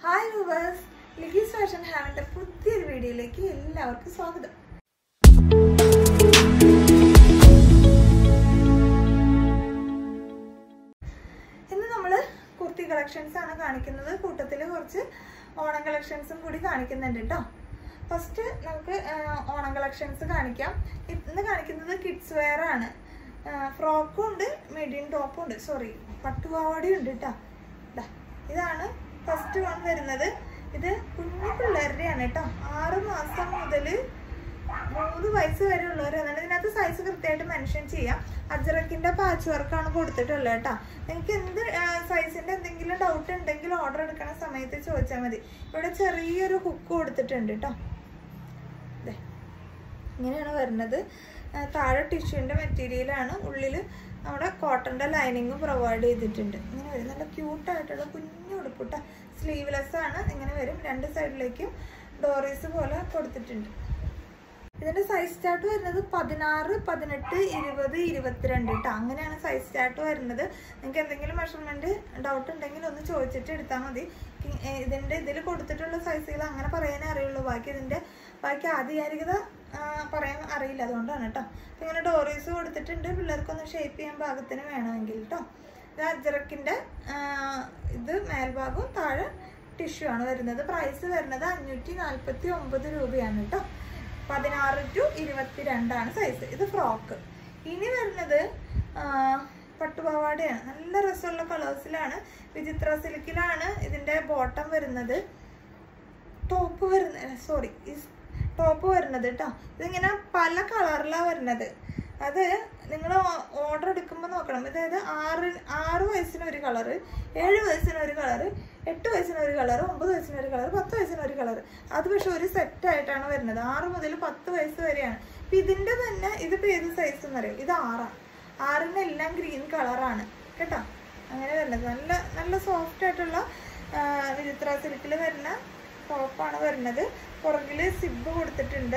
hi viewers ലിഗീസ് fashion ഹാവിൻ്റെ പുതിയൊരു വീഡിയോയിലേക്ക് എല്ലാവർക്കും സ്വാഗതം ഇന്ന് നമ്മൾ കുർത്തി കളക്ഷൻസ് ആണ് കാണിക്കുന്നത് കൂട്ടത്തിൽ കുറച്ച് ഓണം കളക്ഷൻസും കൂടി കാണിക്കുന്നുണ്ട് കേട്ടോ ഫസ്റ്റ് നമുക്ക് ആ, ഓണം കളക്ഷൻസ് കാണിക്കാം ഇന്ന് കാണിക്കുന്നത് കിഡ്സ് വെയർ ആണ് ഫ്രോക്കും ഉണ്ട് മിഡിയും ടോപ്പും ഉണ്ട് സോറി പട്ടുപാവാടയും ഉണ്ട് കേട്ടോ ദാ, ഇതാണ് ഫസ്റ്റ് വൺ വരുന്നത് ഇത് കുഞ്ഞു പിള്ളേരുടെയാണ് കേട്ടോ ആറ് മാസം മുതൽ മൂന്ന് വയസ്സ് വരെ ഉള്ളവരാണ് ഇതിനകത്ത് സൈസ് കൃത്യമായിട്ട് മെൻഷൻ ചെയ്യാം അജറക്കിന്റെ പാച്ച് വർക്കാണ് കൊടുത്തിട്ടുള്ളത് കേട്ടോ നിങ്ങൾക്ക് എന്ത് സൈസിന്റെ എന്തെങ്കിലും ഡൗട്ട് ഉണ്ടെങ്കിൽ ഓർഡർ എടുക്കണ സമയത്ത് ചോദിച്ചാൽ മതി ഇവിടെ ചെറിയൊരു ഹുക്ക് കൊടുത്തിട്ടുണ്ട് കേട്ടോ ദേ, ഇങ്ങനെയാണ് വരുന്നത് ആ, താഴെ ടിഷ്യൂവിൻ്റെ മെറ്റീരിയലാണ് ഉള്ളിൽ നമ്മുടെ കോട്ടൻ്റെ ലൈനിങ് പ്രൊവൈഡ് ചെയ്തിട്ടുണ്ട് ഇങ്ങനെ വരും നല്ല ക്യൂട്ടായിട്ടുള്ള കുഞ്ഞു ഉടുപ്പിട്ട സ്ലീവ്ലെസ് ആണ് ഇങ്ങനെ വരും രണ്ട് സൈഡിലേക്കും ഡോറീസ് പോലെ കൊടുത്തിട്ടുണ്ട് ഇതിന്റെ സൈസ് ചാർട്ട് വരുന്നത് പതിനാറ് പതിനെട്ട് ഇരുപത് ഇരുപത്തിരണ്ട് കേട്ടോ അങ്ങനെയാണ് സൈസ് ചാർട്ട് വരുന്നത് നിങ്ങൾക്ക് എന്തെങ്കിലും മെഷർമെന്റ് ഡൗട്ട് ഉണ്ടെങ്കിൽ ഒന്ന് ചോദിച്ചിട്ട് എടുത്താൽ മതി ഇ- ഏ, ഇതിന്റെ ഇതിൽ കൊടുത്തിട്ടുള്ള സൈസുകൾ അങ്ങനെ പറയാനേ അറിയുള്ളൂ ബാക്കി ഇതിന്റെ ബാക്കി ആധികാരികത ആ, പറയാൻ അറിയില്ല അതുകൊണ്ടാണ് കേട്ടോ അപ്പൊ ഇങ്ങനെ ഡോറീസ് കൊടുത്തിട്ടുണ്ട് പിള്ളേർക്കൊന്ന് ഷേപ്പ് ചെയ്യാൻ പാകത്തിന് വേണമെങ്കിൽ കേട്ടോ ഇത് അജറക്കിന്റെ ആ, ഇത് മേൽഭാഗവും താഴെ ടിഷ്യൂ ആണ് വരുന്നത് പ്രൈസ് വരുന്നത് അഞ്ഞൂറ്റി നാൽപ്പത്തി ഒമ്പത് രൂപയാണ് കേട്ടോ പതിനാറ് ടു ഇരുപത്തിരണ്ടാണ് സൈസ് ഇത് ഫ്രോക്ക് ഇനി വരുന്നത് ആ, പട്ടുപാവാടയാണ് നല്ല രസമുള്ള കളേഴ്സിലാണ് വിചിത്ര സിൽക്കിലാണ് ഇതിന്റെ ബോട്ടം വരുന്നത് ടോപ്പ് വരുന്നത് സോറി ടോപ്പ് വരുന്നത് കേട്ടോ ഇതിങ്ങനെ പല കളറിലാണ് വരുന്നത് അത് നിങ്ങൾ ഓർഡർ എടുക്കുമ്പോൾ നോക്കണം അതായത് ആറ് ആറ് വയസ്സിന് ഒരു കളറ് ഏഴ് വയസ്സിന് ഒരു കളറ് എട്ട് വയസ്സിന് ഒരു കളർ ഒമ്പത് വയസ്സിന് ഒരു കളർ പത്ത് വയസ്സിന് ഒരു കളർ അത് പക്ഷെ ഒരു സെറ്റ് ആയിട്ടാണ് വരുന്നത് ആറ് മുതൽ പത്ത് വയസ്സ് വരെയാണ് അപ്പം ഇതിൻ്റെ തന്നെ ഇതിപ്പോൾ ഏത് സൈസ് എന്നറിയോ ഇത് ആറാണ് ആറിനെല്ലാം ഗ്രീൻ കളറാണ് കേട്ടോ അങ്ങനെ വരുന്നത് നല്ല നല്ല സോഫ്റ്റ് ആയിട്ടുള്ള ആ, വിചിത്ര സിൽക്കിൽ വരുന്ന ടോപ്പാണ് വരുന്നത് പുറകിൽ സിബ് കൊടുത്തിട്ടുണ്ട്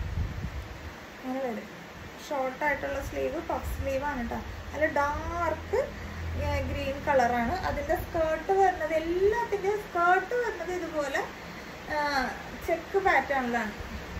അങ്ങനെ വരും ഷോർട്ട് ആയിട്ടുള്ള സ്ലീവ് പഫ് സ്ലീവ് ആണ് കേട്ടോ നല്ല ഡാർക്ക് ഗ്രീൻ കളറാണ് അതിൻ്റെ സ്കേർട്ട് വരുന്നത് എല്ലാത്തിൻ്റെയും സ്കേർട്ട് വരുന്നത് ഇതുപോലെ ചെക്ക് പാറ്റേണിലാണ്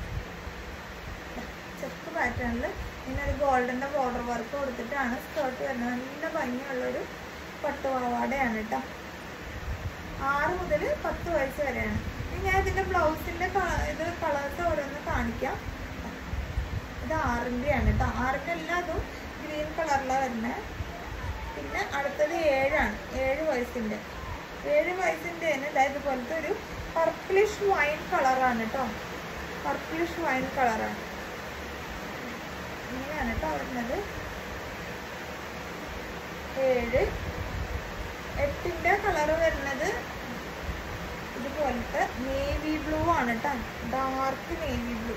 ചെക്ക് പാറ്റേണിൽ ഇങ്ങനെ ഒരു ഗോൾഡൻ്റെ ബോർഡർ വർക്ക് കൊടുത്തിട്ടാണ് സ്കേർട്ട് വരുന്നത് നല്ല ഭംഗിയുള്ളൊരു പട്ടുപാവാടയാണ് കേട്ടോ ആറ് മുതൽ പത്ത് വയസ്സ് വരെയാണ് ഇനി ഞാൻ ഇതിൻ്റെ ബ്ലൗസിൻ്റെ ഇത് കളേഴ്സ് ഓരോന്ന് കാണിക്കാം ഇത് ആറിൻ്റെ ആണ് കേട്ടോ ആറിൻ്റെ എല്ലാതും ഗ്രീൻ കളറിലാണ് വരുന്നത് പിന്നെ അടുത്തത് ഏഴാണ് ഏഴ് വയസ്സിൻ്റെ ഏഴ് വയസ്സിൻ്റെ തന്നെ ഇതാ ഇതുപോലത്തെ ഒരു പർപ്പിളിഷ് വൈൻ കളറാണ് കേട്ടോ പർപ്പിളിഷ് വൈൻ കളറാണ് ഇങ്ങനെയാണ് കേട്ടോ വരുന്നത് ഏഴ് എട്ടിൻ്റെ കളറ് വരുന്നത് ഇതുപോലത്തെ നേവി ബ്ലൂ ആണ് കേട്ടോ ഡാർക്ക് നേവി ബ്ലൂ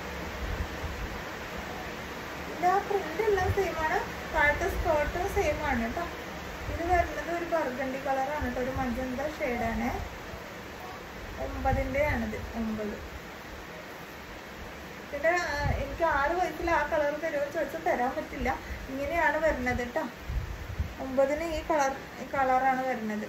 ഇതിന്റെ ആ പ്രിന്റ് എല്ലാം സെയിം ആണ് താഴത്തെ സ്കേർട്ടും സെയിം ആണ് കേട്ടോ ഇത് വരുന്നത് ഒരു ബർഗണ്ടി കളറാണ് കേട്ടോ ഒരു മജന്ത ഷെയ്ഡാണ് ഒമ്പതിൻ്റെ ആണിത് ഒമ്പത് ഇതിന്റെ ആ, എനിക്ക് ആറ് വയസ്സിൽ ആ കളർ തരുമോ ചോദിച്ചാൽ തരാൻ പറ്റില്ല ഇങ്ങനെയാണ് വരുന്നത് കേട്ടോ ഒമ്പതിന് ഈ കളർ ഈ കളറാണ് വരുന്നത്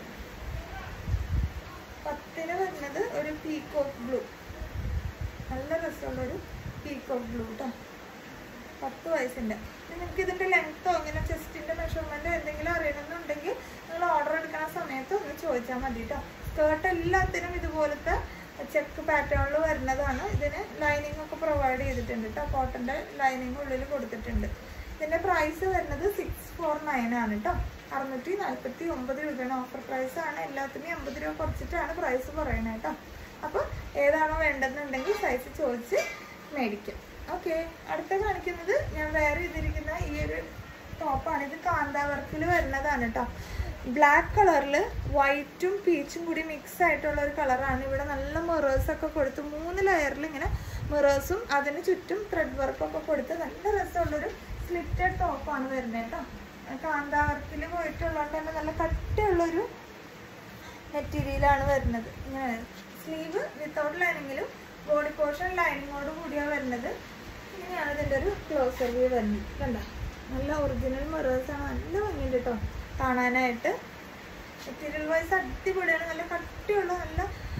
പത്തിന് വരുന്നത് ഒരു പീക്കോക്ക് ബ്ലൂ നല്ല രസമുള്ളൊരു പീക്കോക്ക് ബ്ലൂ കേട്ടോ പത്ത് വയസ്സിൻ്റെ നിങ്ങൾക്ക് ഇതിൻ്റെ ലെങ്ത്തോ ഇങ്ങനെ ചെസ്റ്റിൻ്റെ മെഷർമെൻറ്റോ എന്തെങ്കിലും അറിയണമെന്നുണ്ടെങ്കിൽ നിങ്ങൾ ഓർഡർ എടുക്കുന്ന സമയത്ത് ഒന്ന് ചോദിച്ചാൽ മതി കേട്ടോ സ്കേർട്ട് എല്ലാത്തിനും ഇതുപോലത്തെ ചെക്ക് പാറ്റേണിൽ വരുന്നതാണ് ഇതിന് ലൈനിങ് ഒക്കെ പ്രൊവൈഡ് ചെയ്തിട്ടുണ്ട് കേട്ടോ കോട്ടൻ്റെ ലൈനിങ് ഉള്ളിൽ കൊടുത്തിട്ടുണ്ട് ഇതിൻ്റെ പ്രൈസ് വരുന്നത് സിക്സ് ഫോർ നയൻ ആണ് കേട്ടോ അറുന്നൂറ്റി നാൽപ്പത്തി ഒമ്പത് രൂപയാണ് ഓഫർ പ്രൈസ് ആണ് എല്ലാത്തിനും എൺപത് രൂപ കുറച്ചിട്ടാണ് പ്രൈസ് പറയുന്നത് കേട്ടോ അപ്പോൾ ഏതാണോ വേണ്ടതെന്നുണ്ടെങ്കിൽ സൈസ് ചോദിച്ച് മേടിക്കാം ഓക്കെ അടുത്ത കാണിക്കുന്നത് ഞാൻ വേറെ ചെയ്തിരിക്കുന്ന ഈ ഒരു ടോപ്പാണ് ഇത് കാന്താ വർക്കിൽ വരുന്നതാണ് കേട്ടോ ബ്ലാക്ക് കളറിൽ വൈറ്റും പീച്ചും കൂടി മിക്സ് ആയിട്ടുള്ള ഒരു കളറാണ് ഇവിടെ നല്ല മിറേഴ്സ് ഒക്കെ കൊടുത്ത് മൂന്ന് ലെയറിൽ ഇങ്ങനെ മിറേഴ്സും അതിന് ചുറ്റും ത്രെഡ് വർക്കൊക്കെ കൊടുത്ത് നല്ല രസമുള്ളൊരു സ്ലിറ്റഡ് ടോപ്പാണ് വരുന്നത് കേട്ടോ കാന്താ വർക്കിൽ പോയിട്ടുള്ളതുകൊണ്ട് തന്നെ നല്ല കട്ടിയുള്ളൊരു മെറ്റീരിയലാണ് വരുന്നത് ഇങ്ങനെ സ്ലീവ് വിത്തൗട്ട് ലൈനിങ്ങിലും ബോഡി പോർഷൻ ലൈനിങ്ങോട് കൂടിയാണ് വരുന്നത് ഇങ്ങനെയാണ് ഇതിൻ്റെ ഒരു ക്ലോസർ വ്യൂ വരുന്നത് കണ്ട നല്ല ഒറിജിനൽ മിറേഴ്സാണ് നല്ല ഭംഗിയുണ്ട് കേട്ടോ കാണാനായിട്ട് മെറ്റീരിയൽ വൈസ് അടിപൊളിയാണ് നല്ല കട്ടിയുള്ള നല്ല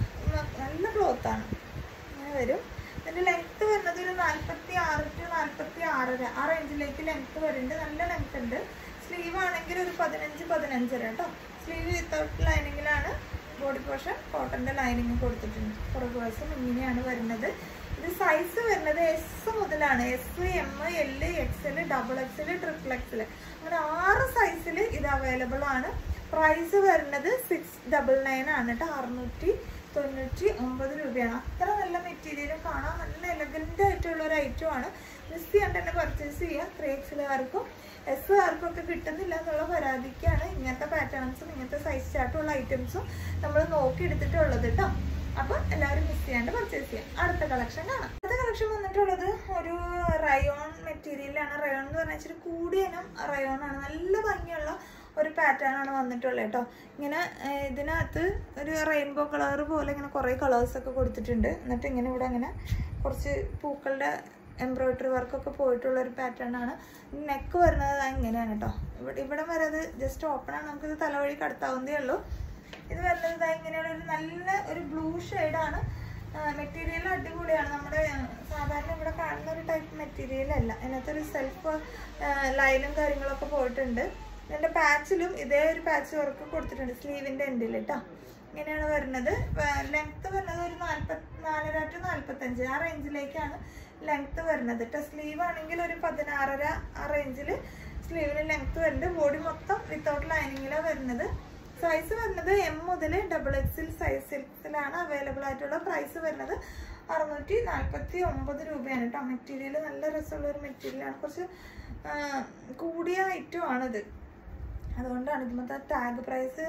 വരും ഇതിന്റെ ലെങ്ത് വരുന്നത് ഒരു നാല്പത്തി ആറ് ടു നാല്പത്തി ആറര ആ റേഞ്ചിലേക്ക് ലെങ്ത് വരുന്നുണ്ട് നല്ല ലെങ്ത് ഉണ്ട് സ്ലീവ് ആണെങ്കിൽ ഒരു പതിനഞ്ച് പതിനഞ്ചര കേട്ടോ സ്ലീവ് വിത്തൗട്ട് ലൈനിങ്ങിലാണ് ബോഡി പോർഷൻ കോട്ടന്റെ ലൈനിങ് കൊടുത്തിട്ടുണ്ട് പുറകു വശം ഇങ്ങനെയാണ് വരുന്നത് ഇത് സൈസ് വരുന്നത് എസ് മുതലാണ് S M L X L double X L triple X L അങ്ങനെ ആറ് സൈസിൽ ഇത് അവൈലബിൾ ആണ് പ്രൈസ് വരുന്നത് സിക്സ് ഡബിൾ നയൻ ആണ് കേട്ടോ അറുന്നൂറ്റി തൊണ്ണൂറ്റി ഒമ്പത് രൂപയാണ് അത്ര നല്ല മെറ്റീരിയലും കാണാൻ നല്ല എലഗൻ്റ് ആയിട്ടുള്ള ഒരു ഐറ്റം ആണ് മിസ് ചെയ്യാണ്ട് തന്നെ പർച്ചേസ് ചെയ്യുക ത്രീ എക്സിലുകാർക്കും എസ് കാർക്കും ഒക്കെ കിട്ടുന്നില്ല എന്നുള്ള പരാതിക്കാണ് ഇങ്ങനത്തെ പാറ്റേൺസും ഇങ്ങനത്തെ സൈസ് ചാർട്ടുള്ള ഐറ്റംസും നമ്മൾ നോക്കി എടുത്തിട്ടുള്ളത് കേട്ടോ അപ്പൊ എല്ലാവരും മിസ് ചെയ്യാണ്ട് പർച്ചേസ് ചെയ്യാം അടുത്ത കളക്ഷൻ കാണാം അടുത്ത കളക്ഷൻ വന്നിട്ടുള്ളത് ഒരു റയോൺ മെറ്റീരിയലാണ് റയോൺ എന്ന് പറഞ്ഞാൽ ഇച്ചിരി കൂടിയ ഇനം റയോൺ ആണ് നല്ല ഭംഗിയുള്ള ഒരു പാറ്റേൺ ആണ് വന്നിട്ടുള്ളത് കേട്ടോ ഇങ്ങനെ ഏഹ്, ഇതിനകത്ത് ഒരു റെയിൻബോ കളർ പോലെ ഇങ്ങനെ കുറേ കളേഴ്സ് ഒക്കെ കൊടുത്തിട്ടുണ്ട് എന്നിട്ട് ഇങ്ങനെ ഇവിടെ അങ്ങനെ കുറച്ച് പൂക്കളുടെ എംബ്രോയിഡറി വർക്കൊക്കെ പോയിട്ടുള്ള ഒരു പാറ്റേൺ ആണ് നെക്ക് വരുന്നത് ദാ ഇങ്ങനെയാണ് കേട്ടോ ഇവിടെ ഇവിടെ വരെ അത് ജസ്റ്റ് ഓപ്പൺ ആണ് നമുക്കിത് തലവഴി കടത്താവുന്നതേ ഉള്ളൂ ഇത് വരുന്നത് ദാ ഇങ്ങനെയുള്ള ഒരു നല്ല ഒരു ബ്ലൂ ഷെയ്ഡാണ് മെറ്റീരിയൽ അടിപൊളിയാണ് നമ്മുടെ ആ, സാധാരണ ഇവിടെ കാണുന്ന ഒരു ടൈപ്പ് മെറ്റീരിയൽ അല്ല അതിനകത്ത് ഒരു സെൽഫ് ലൈനും കാര്യങ്ങളൊക്കെ പോയിട്ടുണ്ട് ഇതിൻ്റെ പാച്ചിലും ഇതേ ഒരു പാച്ച് വർക്ക് കൊടുത്തിട്ടുണ്ട് സ്ലീവിൻ്റെ എൻഡിൽ കേട്ടോ ഇങ്ങനെയാണ് വരുന്നത് ലെങ്ത് വരുന്നത് ഒരു നാൽപ്പത്തി നാലര ടു നാൽപ്പത്തഞ്ച് ആ റേഞ്ചിലേക്കാണ് ലെങ്ത് വരുന്നത് കേട്ടോ സ്ലീവ് ആണെങ്കിൽ ഒരു പതിനാറര ആ റേഞ്ചിൽ സ്ലീവിന് ലെങ്ത് വരുന്നുണ്ട് ബോഡി മൊത്തം വിത്തൗട്ട് ലൈനിങ്ങിലാണ് വരുന്നത് സൈസ് വരുന്നത് എം മുതൽ ഡബിൾ എക്സിൽ സൈസിലാണ് അവൈലബിൾ ആയിട്ടുള്ള പ്രൈസ് വരുന്നത് അറുന്നൂറ്റി നാൽപ്പത്തി ഒമ്പത് രൂപയാണ് കേട്ടോ മെറ്റീരിയൽ നല്ല രസമുള്ള ഒരു മെറ്റീരിയലാണ് കുറച്ച് ആ, കൂടിയ ഐറ്റം ആണിത് അതുകൊണ്ടാണ് ഇന്നത്തെ ടാഗ് പ്രൈസ്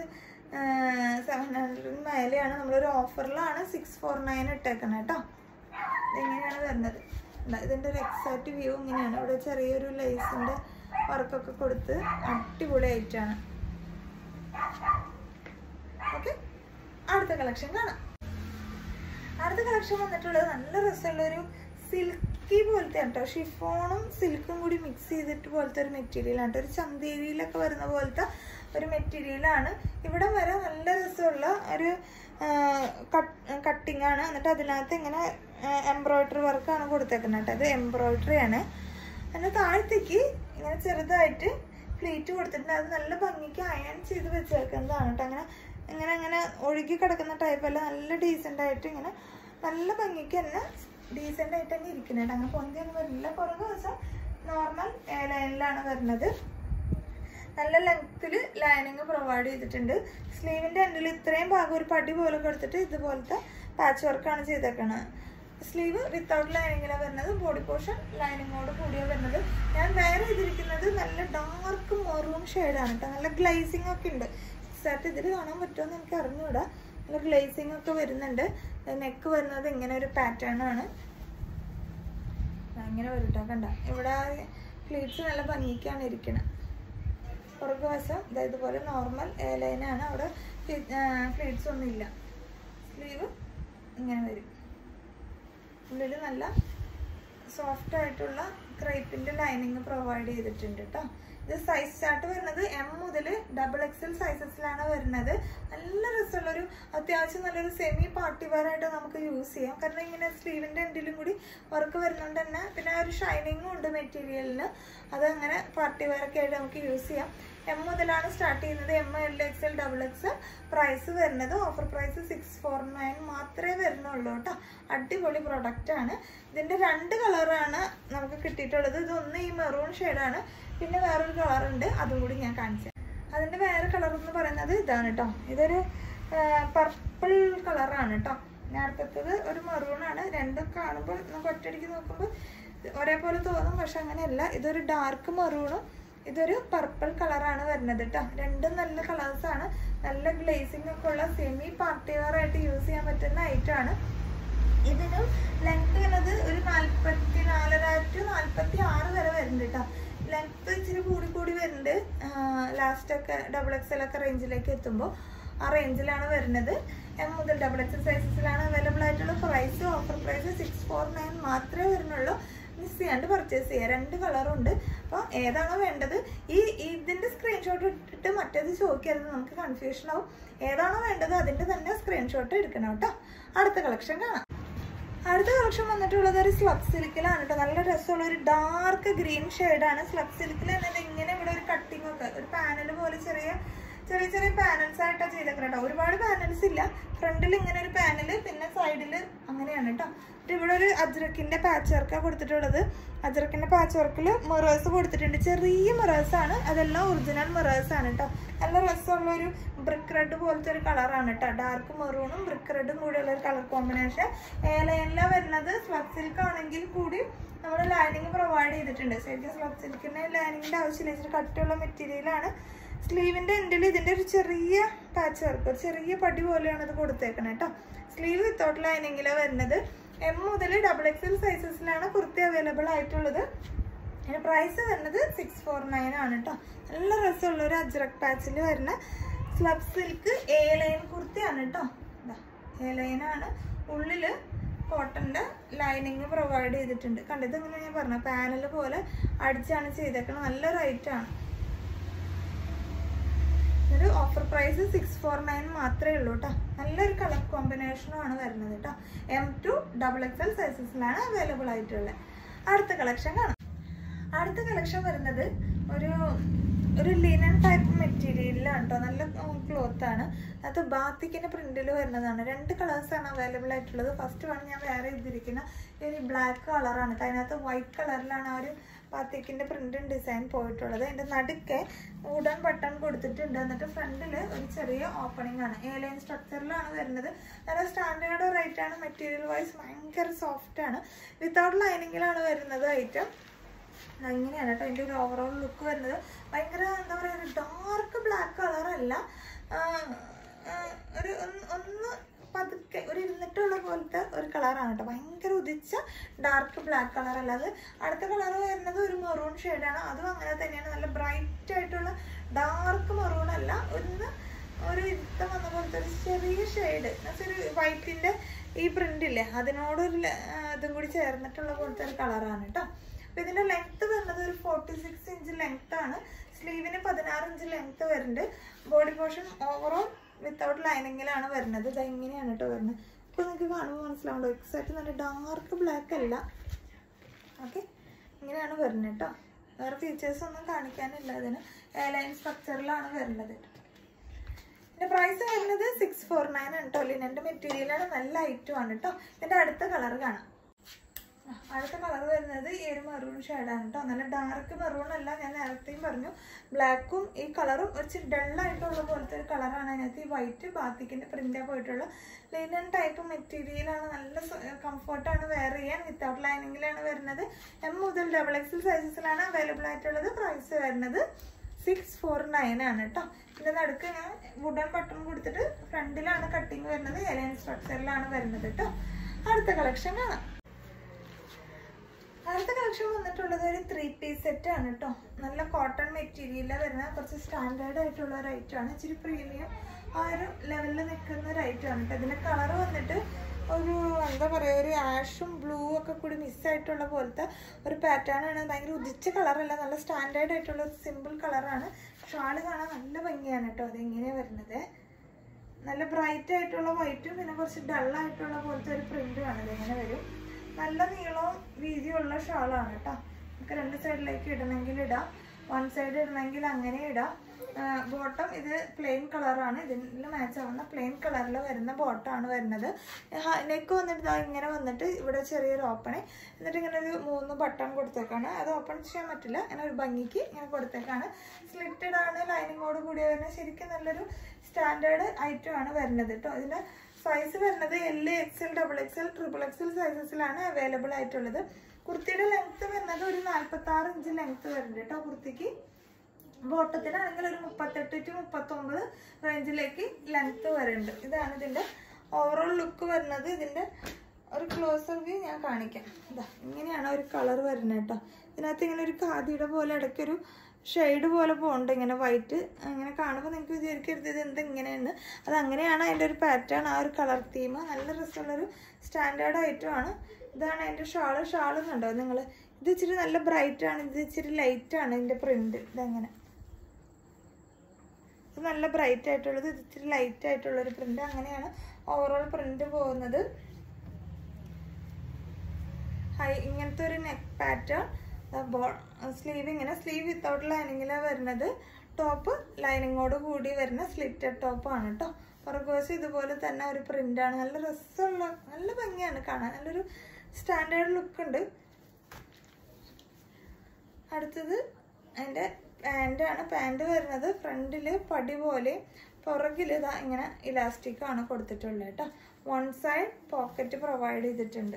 സെവൻ ഹൺഡ്രഡിന് മേലെയാണ് നമ്മളൊരു ഓഫറിലാണ് സിക്സ് ഫോർ നയൻ ഇട്ടേക്കുന്നത് കേട്ടോ ഇതെങ്ങനെയാണ് വരുന്നത് ദാ ഇതിൻ്റെ ഒരു എക്സാക്റ്റ് വ്യൂ ഇങ്ങനെയാണ് ഇവിടെ ചെറിയൊരു ലേസിൻ്റെ വർക്കൊക്കെ കൊടുത്ത് അടിപൊളി ആയിട്ടാണ് ഓക്കെ അടുത്ത കളക്ഷൻ കാണാം അടുത്ത കളക്ഷൻ വന്നിട്ടുള്ളത് നല്ല രസമുള്ളൊരു സിൽക്കി പോലത്തെ കേട്ടോ ഷിഫോണും സിൽക്കും കൂടി മിക്സ് ചെയ്തിട്ട് പോലത്തെ ഒരു മെറ്റീരിയലാണ് കേട്ടോ ഒരു ചന്തേരിയിലൊക്കെ വരുന്ന പോലത്തെ ഒരു മെറ്റീരിയലാണ് ഇവിടെ വരെ നല്ല രസമുള്ള ഒരു കട്ടിംഗ് ആണ് എന്നിട്ട് അതിനകത്ത് ഇങ്ങനെ എംബ്രോയിഡറി വർക്കാണ് കൊടുത്തേക്കുന്നത് കേട്ടോ അത് എംബ്രോയിഡറി ആണ് അതിന് താഴത്തേക്ക് ഇങ്ങനെ ചെറുതായിട്ട് പ്ലീറ്റ് കൊടുത്തിട്ടുണ്ട് അത് നല്ല ഭംഗിക്ക് അയൺ ചെയ്ത് വെച്ചേക്കുന്നതാണ് കേട്ടോ അങ്ങനെ ഇങ്ങനെ ഇങ്ങനെ ഒഴുകി കിടക്കുന്ന ടൈപ്പല്ല നല്ല ഡീസൻ്റ് ആയിട്ട് ഇങ്ങനെ നല്ല ഭംഗിക്ക് തന്നെ ഡീസൻ്റ് ആയിട്ട് തന്നെ ഇരിക്കുന്നുണ്ട് അങ്ങനെ പൊന്തിയൊന്നും വരില്ല കുറേ ദിവസം നോർമൽ ലൈനിലാണ് വരുന്നത് നല്ല ലെങ്ത്തിൽ ലൈനിങ് പ്രൊവൈഡ് ചെയ്തിട്ടുണ്ട് സ്ലീവിൻ്റെ എൻഡിൽ ഇത്രയും ഭാഗം ഒരു പടി പോലെ കൊടുത്തിട്ട് ഇതുപോലത്തെ പാച്ച് വർക്കാണ് ചെയ്തേക്കണത് സ്ലീവ് വിത്തൗട്ട് ലൈനിങ്ങിലാണ് വരുന്നത് ബോഡി പോർഷൻ ലൈനിങ്ങോട് കൂടിയാണ് വരുന്നത് ഞാൻ വേറെ ചെയ്തിരിക്കുന്നത് നല്ല ഡാർക്ക് മെറൂൺ ഷെയ്ഡാണ് കേട്ടോ നല്ല ഗ്ലേസിംഗ് ഒക്കെ ഉണ്ട് എക്സാക്ട് ഇതിൽ കാണാൻ പറ്റുമെന്ന് എനിക്ക് അറിഞ്ഞൂടാ നല്ല ഗ്ലേസിംഗ് ഒക്കെ വരുന്നുണ്ട് നെക്ക് വരുന്നത് ഇങ്ങനെ ഒരു പാറ്റേൺ ആണ് ഇങ്ങനെ വരും കേട്ടോ കണ്ട ഇവിടെ പ്ലീറ്റ്സ് നല്ല ഭംഗിക്കാണ് ഇരിക്കുന്നത് പുറകു വശം ഇതാ ഇതുപോലെ നോർമൽ ലൈനാണ് അവിടെ പ്ലീറ്റ്സ് ഒന്നും ഇല്ല സ്ലീവ് ഇങ്ങനെ വരും ഉള്ളിൽ നല്ല സോഫ്റ്റ് ആയിട്ടുള്ള ക്രൈപ്പിന്റെ ലൈനിങ് പ്രൊവൈഡ് ചെയ്തിട്ടുണ്ട് കേട്ടോ ഇത് സൈസ് ചാർട്ട് വരുന്നത് എം മുതൽ ഡബിൾ എക്സൽ സൈസസിലാണ് വരുന്നത് നല്ല രസമുള്ളൊരു അത്യാവശ്യം നല്ലൊരു സെമി പാർട്ടി വെയർ ആയിട്ട് നമുക്ക് യൂസ് ചെയ്യാം കാരണം ഇങ്ങനെ സ്ലീവിന്റെ എൻഡിലും കൂടി വർക്ക് വരുന്നതുകൊണ്ട് തന്നെ പിന്നെ ആ ഒരു ഷൈനിങ്ങും ഉണ്ട് മെറ്റീരിയലിന് അതങ്ങനെ പാർട്ടി വെയർ ഒക്കെ ആയിട്ട് നമുക്ക് യൂസ് ചെയ്യാം എം മുതലാണ് സ്റ്റാർട്ട് ചെയ്യുന്നത് M L X L double X price വരുന്നത് offer price six four nine മാത്രമേ വരുന്നുള്ളൂ കേട്ടോ അടിപൊളി പ്രൊഡക്റ്റ് ആണ് ഇതിന്റെ രണ്ട് കളറാണ് നമുക്ക് കിട്ടിയിട്ടുള്ളത് ഇതൊന്ന് ഈ മെറൂൺ ഷെയ്ഡാണ് പിന്നെ വേറൊരു കളറുണ്ട് അതും കൂടി ഞാൻ കാണിച്ചു അതിന്റെ വേറെ കളർ എന്ന് പറയുന്നത് ഇതാണ് കേട്ടോ ഇതൊരു പർപ്പിൾ കളറാണ് കേട്ടോ നേരത്തത് ഒരു മെറൂൺ ആണ് രണ്ടും കാണുമ്പോൾ നമുക്ക് ഒറ്റയടിക്ക് നോക്കുമ്പോൾ ഒരേപോലെ തോന്നും പക്ഷെ അങ്ങനെയല്ല ഇതൊരു ഡാർക്ക് മെറൂണും ഇതൊരു പർപ്പിൾ കളറാണ് വരുന്നത് കേട്ടോ രണ്ടും നല്ല കളേഴ്സ് ആണ് നല്ല ഗ്ലേസിംഗ് ഒക്കെ ഉള്ള സെമി പാർട്ടി വെയർ ആയിട്ട് യൂസ് ചെയ്യാൻ പറ്റുന്ന ഐറ്റം ആണ് ഇതിന് ലെങ്ത് വരുന്നത് ഒരു നാല്പത്തി നാലര ടു നാല്പത്തി ആറ് വരെ വരുന്നുണ്ട് കേട്ടോ ലെങ്ത് ഇച്ചിരി കൂടി കൂടി വരുന്നുണ്ട് ലാസ്റ്റ് ഒക്കെ ഡബിൾ എക്സ് എൽ ഒക്കെ റേഞ്ചിലേക്ക് എത്തുമ്പോൾ ആ റേഞ്ചിലാണ് വരുന്നത് എം മുതൽ ഡബിൾ എക്സ് സൈസസിലാണ് അവൈലബിൾ ആയിട്ടുള്ള price offer price six four nine മാത്രമേ വരുന്നുള്ളൂ മിസ് ചെയ്യാണ്ട് പർച്ചേസ് ചെയ്യുക രണ്ട് കളറുണ്ട് അപ്പോൾ ഏതാണോ വേണ്ടത് ഈ ഇതിൻ്റെ സ്ക്രീൻഷോട്ട് ഇട്ടിട്ട് മറ്റേത് ചോദിക്കരുത് നമുക്ക് കൺഫ്യൂഷൻ ആവും ഏതാണോ വേണ്ടത് അതിൻ്റെ തന്നെ സ്ക്രീൻഷോട്ട് എടുക്കണം കേട്ടോ അടുത്ത കളക്ഷൻ കാണാം അടുത്ത കളക്ഷൻ വന്നിട്ടുള്ളത് ഒരു സ്ലബ് സിൽക്കിലാണ് കേട്ടോ നല്ല രസമുള്ള ഒരു ഡാർക്ക് ഗ്രീൻ ഷെയ്ഡാണ് സ്ലബ് സിൽക്കിൽ തന്നെ ഇങ്ങനെ ഇവിടെ ഒരു കട്ടിങ് ഒക്കെ ഒരു പാനൽ പോലെ ചെറിയ ചെറിയ ചെറിയ പാനൽസ് ആയിട്ടാണ് ചെയ്തേക്കുന്നത് കേട്ടോ ഒരുപാട് പാനൽസ് ഇല്ല ഫ്രണ്ടിൽ ഇങ്ങനെ ഒരു പാനല് പിന്നെ സൈഡിൽ അങ്ങനെയാണ് കേട്ടോ എന്നിട്ട് ഇവിടെ ഒരു അജ്രക്കിന്റെ പാച്ച് വർക്കാണ് കൊടുത്തിട്ടുള്ളത് അജ്രക്കിന്റെ പാച്ച് വർക്കിൽ മിറേഴ്സ് കൊടുത്തിട്ടുണ്ട് ചെറിയ മിറേഴ്സ് ആണ് അതെല്ലാം ഒറിജിനൽ മിറേഴ്സ് ആണ് കേട്ടോ നല്ല രസമുള്ള ഒരു ബ്രിക്ക് റെഡ് പോലത്തെ ഒരു കളറാണ് കേട്ടോ ഡാർക്ക് മെറൂണും ബ്രിക്ക് റെഡും കൂടിയുള്ള ഒരു കളർ കോമ്പിനേഷൻ ഏലയിലാണ് വരുന്നത് സ്ലബ് സിൽക്ക് ആണെങ്കിൽ കൂടി നമ്മൾ ലൈനിങ് പ്രൊവൈഡ് ചെയ്തിട്ടുണ്ട് ശരിക്കും സ്ലബ് സിൽക്കിന് ലൈനിങ്ങിന്റെ ആവശ്യമില്ല ഇച്ചിരി കട്ടിയുള്ള മെറ്റീരിയലാണ് സ്ലീവിന്റെ എൻഡിൽ ഇതിന്റെ ഒരു ചെറിയ പാച്ച് വർക്ക് ഒരു ചെറിയ പടി പോലെയാണ് ഇത് കൊടുത്തേക്കണേ കേട്ടോ സ്ലീവ് വിത്തൗട്ട് ലൈനിങ്ങിലാണ് വരുന്നത് എം മുതൽ ഡബിൾ എക്സ് എൽ സൈസസിലാണ് കുർത്തി അവൈലബിൾ ആയിട്ടുള്ളത് അതിന് പ്രൈസ് വരുന്നത് സിക്സ് ഫോർ നയൻ ആണ് കേട്ടോ നല്ല രസമുള്ള ഒരു അജ്രക് പാച്ചിൽ വരുന്ന സ്ലബ് സിൽക്ക് എ ലൈൻ കുർത്തിയാണ് കേട്ടോ എ ലൈനാണ് ഉള്ളിൽ കോട്ടൻ്റെ ലൈനിങ് പ്രൊവൈഡ് ചെയ്തിട്ടുണ്ട് കണ്ടത് ഇങ്ങനെ ഞാൻ പറഞ്ഞു പാനൽ പോലെ അടിച്ചാണ് ചെയ്തേക്കുന്നത് നല്ല റേറ്റാണ് ഒരു offer price six four nine മാത്രമേ ഉള്ളൂ കേട്ടോ നല്ലൊരു കളർ കോമ്പിനേഷനും ആണ് വരുന്നത് കേട്ടോ M to double X L സൈസസിലാണ് അവൈലബിൾ ആയിട്ടുള്ളത് അടുത്ത കളക്ഷൻ കാണാം അടുത്ത കളക്ഷൻ വരുന്നത് ഒരു ഒരു ലിനൻ ടൈപ്പ് മെറ്റീരിയലിലാണ് കേട്ടോ നല്ല ക്ലോത്ത് ആണ് അത് ബാത്തിക്കിന്റെ പ്രിന്റിൽ വരുന്നതാണ് രണ്ട് കളേഴ്സാണ് അവൈലബിൾ ആയിട്ടുള്ളത് ഫസ്റ്റ് വൺ ഞാൻ വേറെ ചെയ്തിരിക്കുന്ന ഒരു ബ്ലാക്ക് കളറാണ് കേട്ടോ അതിനകത്ത് വൈറ്റ് കളറിലാണ് ആ ഒരു ബാത്തിക്കിന്റെ പ്രിന്റും ഡിസൈൻ പോയിട്ടുള്ളത് അതിന്റെ നടുക്കെ വുഡൻ ബട്ടൺ കൊടുത്തിട്ടുണ്ട് എന്നിട്ട് ഫ്രണ്ടിൽ ഒരു ചെറിയ ഓപ്പണിംഗ് ആണ് എ ലൈൻ സ്ട്രക്ചറിലാണ് വരുന്നത് നല്ല സ്റ്റാൻഡേർഡ് റേറ്റ് ആണ് മെറ്റീരിയൽ വൈസ് ഭയങ്കര സോഫ്റ്റ് ആണ് വിത്തൗട്ട് ലൈനിങ്ങിലാണ് വരുന്നത് ഐറ്റം അങ്ങനെയാണ് കേട്ടോ അതിൻ്റെ ഒരു ഓവറോൾ ലുക്ക് വരുന്നത് ഭയങ്കര എന്താ പറയുക ഒരു ഡാർക്ക് ബ്ലാക്ക് കളറല്ല ഒരു ഒന്ന് ഒന്ന് പതുക്കെ ഒരു ഇരുന്നിട്ടുള്ള പോലത്തെ ഒരു കളറാണ് കേട്ടോ ഭയങ്കര ഉദിച്ച ഡാർക്ക് ബ്ലാക്ക് കളർ അല്ലാതെ അടുത്ത കളർ വരുന്നത് ഒരു മെറൂൺ ഷെയ്ഡാണ് അതും അങ്ങനെ തന്നെയാണ് നല്ല ബ്രൈറ്റ് ആയിട്ടുള്ള ഡാർക്ക് മെറൂൺ അല്ല ഒന്ന് ഒരു ഇരുത്തം വന്ന പോലത്തെ ഒരു ചെറിയ ഷെയ്ഡ് ഒരു വൈറ്റിൻ്റെ ഈ പ്രിന്റ് ഇല്ലേ അതിനോടൊരു ല- ആ, ഇതും കൂടി ചേർന്നിട്ടുള്ള പോലത്തെ ഒരു കളറാണ് കേട്ടോ അപ്പൊ ഇതിന്റെ ലെങ്ത് വരുന്നത് ഒരു ഫോർട്ടി സിക്സ് ഇഞ്ച് ലെങ്ത് ആണ് സ്ലീവിന് പതിനാറ് ഇഞ്ച് ലെങ്ത് വരുന്നുണ്ട് ബോഡി പോർഷൻ ഓവറോൾ വിത്തൗട്ട് ലൈനിങ്ങിലാണ് വരുന്നത് ഇത് എങ്ങനെയാണ് കേട്ടോ വരുന്നത് ഇപ്പൊ നിങ്ങൾക്ക് കാണുമ്പോൾ മനസ്സിലാവുള്ളൂ എക്സാക്ട് നല്ല ഡാർക്ക് ബ്ലാക്ക് അല്ല ഓക്കെ ഇങ്ങനെയാണ് വരുന്നത് കേട്ടോ വേറെ ഫീച്ചേഴ്സ് ഒന്നും കാണിക്കാനില്ല അതിന് എയർലൈൻ സ്ട്രക്ചറിലാണ് വരുന്നത് ഇതിന്റെ പ്രൈസ് വരുന്നത് സിക്സ് ഫോർ നയൻ ആണ് കേട്ടോ ലിനന്റെ മെറ്റീരിയലാണ് നല്ല ഐറ്റം ആണ് കേട്ടോ ഇതിന്റെ അടുത്ത കളർ കാണാം ആ, അടുത്ത കളർ വരുന്നത് ഈ ഒരു മെറൂൺ ഷെയ്ഡാണ് കേട്ടോ നല്ല ഡാർക്ക് മെറൂൺ അല്ല ഞാൻ നേരത്തെയും പറഞ്ഞു ബ്ലാക്കും ഈ കളറും ഒരു ഡൾ ആയിട്ടുള്ള പോലത്തെ ഒരു കളറാണ് അതിനകത്ത് ഈ വൈറ്റ് ബാത്തിക്കിന്റെ പ്രിന്റാ പോയിട്ടുള്ള ലിനൻ ടൈപ്പ് മെറ്റീരിയലാണ് നല്ല കംഫർട്ടാണ് വെയർ ചെയ്യാൻ വിത്തൗട്ട് ലൈനിങ്ങിലാണ് വരുന്നത് എം മുതൽ ഡബിൾ എക്സൽ സൈസസിലാണ് അവൈലബിൾ ആയിട്ടുള്ളത് പ്രൈസ് വരുന്നത് സിക്സ് ഫോർ നയൻ ആണ് കേട്ടോ ഇതിന്റെ നടുക്ക് ഞാൻ വുഡൻ ബട്ടൺ കൊടുത്തിട്ട് ഫ്രണ്ടിലാണ് കട്ടിങ് വരുന്നത് എലൈൻ സ്ട്രക്ചറിലാണ് വരുന്നത് കേട്ടോ അടുത്ത കളക്ഷൻ കാണാം അടുത്ത കളക്ഷൻ വന്നിട്ടുള്ളത് ഒരു ത്രീ പീസ് സെറ്റ് ആണ് കേട്ടോ നല്ല കോട്ടൺ മെറ്റീരിയലിൽ വരുന്ന കുറച്ച് സ്റ്റാൻഡേർഡ് ആയിട്ടുള്ള ഒരു ഐറ്റം ആണ് ഇച്ചിരി പ്രീമിയം ആ ഒരു ലെവലിൽ നിൽക്കുന്ന ഒരു ഐറ്റം ആണ് കേട്ടോ ഇതിന്റെ കളർ വന്നിട്ട് ഒരു എന്താ പറയുക ഒരു ആഷും ബ്ലൂ ഒക്കെ കൂടി മിസ്സായിട്ടുള്ള പോലത്തെ ഒരു പാറ്റേൺ ആണ് ഭയങ്കര ഉദിച്ച കളറല്ല നല്ല സ്റ്റാൻഡേർഡ് ആയിട്ടുള്ള ഒരു സിമ്പിൾ കളറാണ് ഷാള് കാണാൻ നല്ല ഭംഗിയാണ് കേട്ടോ അതെങ്ങനെയാണ് വരുന്നത് നല്ല ബ്രൈറ്റ് ആയിട്ടുള്ള വൈറ്റും പിന്നെ കുറച്ച് ഡൾ ആയിട്ടുള്ള പോലത്തെ ഒരു പ്രിന്റും ആണ് ഇതിങ്ങനെ വരും നല്ല നീളവും വീതിയുള്ള ഷാളാണ് കേട്ടോ നമുക്ക് രണ്ട് സൈഡിലേക്ക് ഇടണമെങ്കിൽ ഇടാം വൺ സൈഡ് ഇടണമെങ്കിൽ അങ്ങനെ ഇടാം ബോട്ടം ഇത് പ്ലെയിൻ കളറാണ് ഇതിൽ മാച്ച് ആവുന്ന പ്ലെയിൻ കളറിൽ വരുന്ന ബോട്ടമാണ് വരുന്നത് നെക്ക് വന്നിട്ട് ദാ ഇങ്ങനെ വന്നിട്ട് ഇവിടെ ചെറിയൊരു ഓപ്പണ് എന്നിട്ട് ഇങ്ങനെ ഒരു മൂന്ന് ബട്ടൺ കൊടുത്തേക്കാണ് അത് ഓപ്പൺ ചെയ്യാൻ പറ്റില്ല ഇങ്ങനെ ഒരു ഭംഗിക്ക് ഇങ്ങനെ കൊടുത്തേക്കാണ് സ്ലിറ്റഡ് ആണ് ലൈനിങ്ങോട് കൂടി വരുന്നത് ശരിക്കും നല്ലൊരു സ്റ്റാൻഡേർഡ് ഐറ്റം ആണ് വരുന്നത് കേട്ടോ ഇതിന്റെ സൈസ് വരുന്നത് L X L double X L triple X L സൈസസിലാണ് അവൈലബിൾ ആയിട്ടുള്ളത് കുർത്തിയുടെ ലെങ്ത് വരുന്നത് ഒരു നാൽപ്പത്തി ആറ് ഇഞ്ച് ലെങ്ത് വരുന്നുണ്ട് കേട്ടോ കുർത്തിക്ക് ബോട്ടത്തിനാണെങ്കിൽ ഒരു മുപ്പത്തെട്ട് ടു മുപ്പത്തൊമ്പത് റേഞ്ചിലേക്ക് ലെങ്ത് വരുന്നുണ്ട് ഇതാണ് ഇതിന്റെ ഓവറോൾ ലുക്ക് വരുന്നത് ഇതിന്റെ ഒരു ക്ലോസർ വ്യൂ ഞാൻ കാണിക്കാം ഇതാ ഇങ്ങനെയാണ് ഒരു കളർ വരുന്നത് കേട്ടോ ഇതിനകത്ത് ഇങ്ങനെ ഒരു ഖാദിയുടെ പോലെ ഇടയ്ക്കൊരു ഷെയ്ഡ് പോലെ പോകുന്നുണ്ട് ഇങ്ങനെ വൈറ്റ് അങ്ങനെ കാണുമ്പോൾ നിങ്ങൾക്ക് വിചാരിക്കരുത് ഇത് എന്ത് ഇങ്ങനെയാണ് അത് അങ്ങനെയാണ് അതിൻ്റെ ഒരു പാറ്റേൺ ആ ഒരു കളർ തീം നല്ല രസമുള്ളൊരു സ്റ്റാൻഡേർഡ് ഐറ്റം ആണ് ഇതാണ് അതിൻ്റെ ഷാള് ഷാൾ കണ്ടോ നിങ്ങൾ ഇത് ഇച്ചിരി നല്ല ബ്രൈറ്റ് ആണ് ഇത് ഇച്ചിരി ലൈറ്റ് ആണ് ഇതിൻ്റെ പ്രിന്റ് ഇതങ്ങനെ ഇത് നല്ല ബ്രൈറ്റ് ആയിട്ടുള്ളത് ഇത് ഇച്ചിരി ലൈറ്റ് ആയിട്ടുള്ള ഒരു പ്രിന്റ് അങ്ങനെയാണ് ഓവറോൾ പ്രിന്റ് പോകുന്നത് ഹൈ ഇങ്ങനത്തെ ഒരു നെക്ക് പാറ്റേൺ ബോ സ്ലീവ് ഇങ്ങനെ സ്ലീവ് വിത്തൗട്ട് ലൈനിങ്ങിലാണ് വരുന്നത് ടോപ്പ് ലൈനിങ്ങോട് കൂടി വരുന്ന സ്ലിറ്റഡ് ടോപ്പാണ് കേട്ടോ പുറകുവശം ഇതുപോലെ തന്നെ ഒരു പ്രിൻ്റാണ് നല്ല രസമുള്ള നല്ല ഭംഗിയാണ് കാണാൻ നല്ലൊരു സ്റ്റാൻഡേർഡ് ലുക്ക് ഉണ്ട് അടുത്തത് അതിൻ്റെ പാൻറ്റാണ് പാൻറ് വരുന്നത് ഫ്രണ്ടിൽ പടി പോലെ പുറകിൽ ഇതാ ഇങ്ങനെ ഇലാസ്റ്റിക് ആണ് കൊടുത്തിട്ടുള്ളത് കേട്ടോ വൺ സൈഡ് പോക്കറ്റ് പ്രൊവൈഡ് ചെയ്തിട്ടുണ്ട്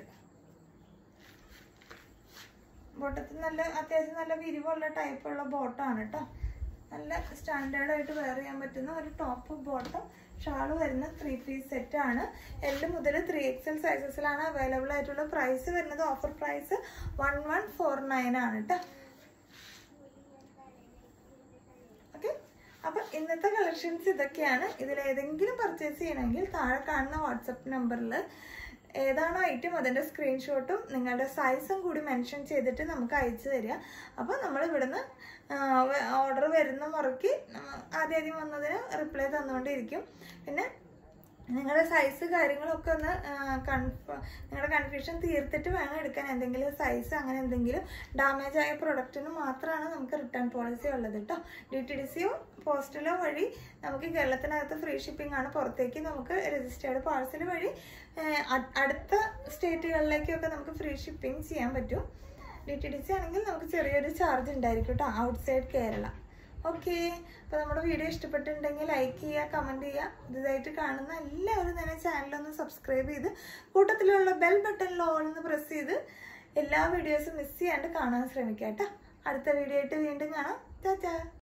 ബോട്ടത്തിൽ നല്ല അത്യാവശ്യം നല്ല വിരിവുള്ള ടൈപ്പുള്ള ബോട്ടാണ് കേട്ടോ നല്ല സ്റ്റാൻഡേർഡ് ആയിട്ട് വെയർ ചെയ്യാൻ പറ്റുന്ന ഒരു ടോപ്പ് ബോട്ടം ഷാള് വരുന്ന ത്രീ പീസ് സെറ്റ് ആണ് എല് മുതൽ ത്രീ എക്സൽ സൈസസിലാണ് അവൈലബിൾ ആയിട്ടുള്ള പ്രൈസ് വരുന്നത് offer price one one four nine ആണ് കേട്ടോ ഓക്കെ അപ്പൊ ഇന്നത്തെ കളക്ഷൻസ് ഇതൊക്കെയാണ് ഇതിൽ ഏതെങ്കിലും പർച്ചേസ് ചെയ്യണമെങ്കിൽ താഴെ കാണുന്ന വാട്സപ്പ് നമ്പറിൽ ഏതാണോ ഐറ്റം അതിൻ്റെ സ്ക്രീൻഷോട്ടും നിങ്ങളുടെ സൈസും കൂടി മെൻഷൻ ചെയ്തിട്ട് നമുക്ക് അയച്ചു തരിക അപ്പോൾ നമ്മൾ ഇവിടുന്ന് ഓർഡർ വരുന്ന മുറയ്ക്ക് ആദ്യം ആദ്യം വന്നതിന് റിപ്ലൈ തന്നുകൊണ്ടിരിക്കും പിന്നെ നിങ്ങളുടെ സൈസ് കാര്യങ്ങളൊക്കെ ഒന്ന് കൺഫ നിങ്ങളുടെ കൺഫ്യൂഷൻ തീർത്തിട്ട് വേണം എടുക്കാൻ എന്തെങ്കിലും സൈസ് അങ്ങനെ എന്തെങ്കിലും ഡാമേജ് ആയ പ്രൊഡക്റ്റിന് മാത്രമാണ് നമുക്ക് റിട്ടേൺ പോളിസി ഉള്ളത് കേട്ടോ ഡി ടി ഡി സിയോ പോസ്റ്റലോ വഴി നമുക്ക് കേരളത്തിനകത്ത് ഫ്രീ ഷിപ്പിംഗ് ആണ് പുറത്തേക്ക് നമുക്ക് രജിസ്റ്റേർഡ് പാഴ്സൽ വഴി ഏഹ്, അ- അടുത്ത സ്റ്റേറ്റുകളിലേക്കൊക്കെ നമുക്ക് ഫ്രീ ഷിപ്പിംഗ് ചെയ്യാൻ പറ്റും ഡി ടി ഡി സി ആണെങ്കിൽ നമുക്ക് ചെറിയൊരു ചാർജ് ഉണ്ടായിരിക്കും കേട്ടോ ഔട്ട്സൈഡ് കേരള ഓക്കെ അപ്പോൾ നമ്മുടെ വീഡിയോ ഇഷ്ടപ്പെട്ടിട്ടുണ്ടെങ്കിൽ ലൈക്ക് ചെയ്യുക കമൻറ്റ് ചെയ്യുക ഇതായിട്ട് കാണുന്ന എല്ലാവരും തന്നെ ചാനലൊന്ന് സബ്സ്ക്രൈബ് ചെയ്ത് കൂട്ടത്തിലുള്ള ബെൽ ബട്ടണിൽ ഓൾ എന്ന് പ്രസ് ചെയ്ത് എല്ലാ വീഡിയോസും മിസ് ചെയ്യാണ്ട് കാണാൻ ശ്രമിക്കാം കേട്ടോ അടുത്ത വീഡിയോ ആയിട്ട് വീണ്ടും കാണാം ചാച്ചാ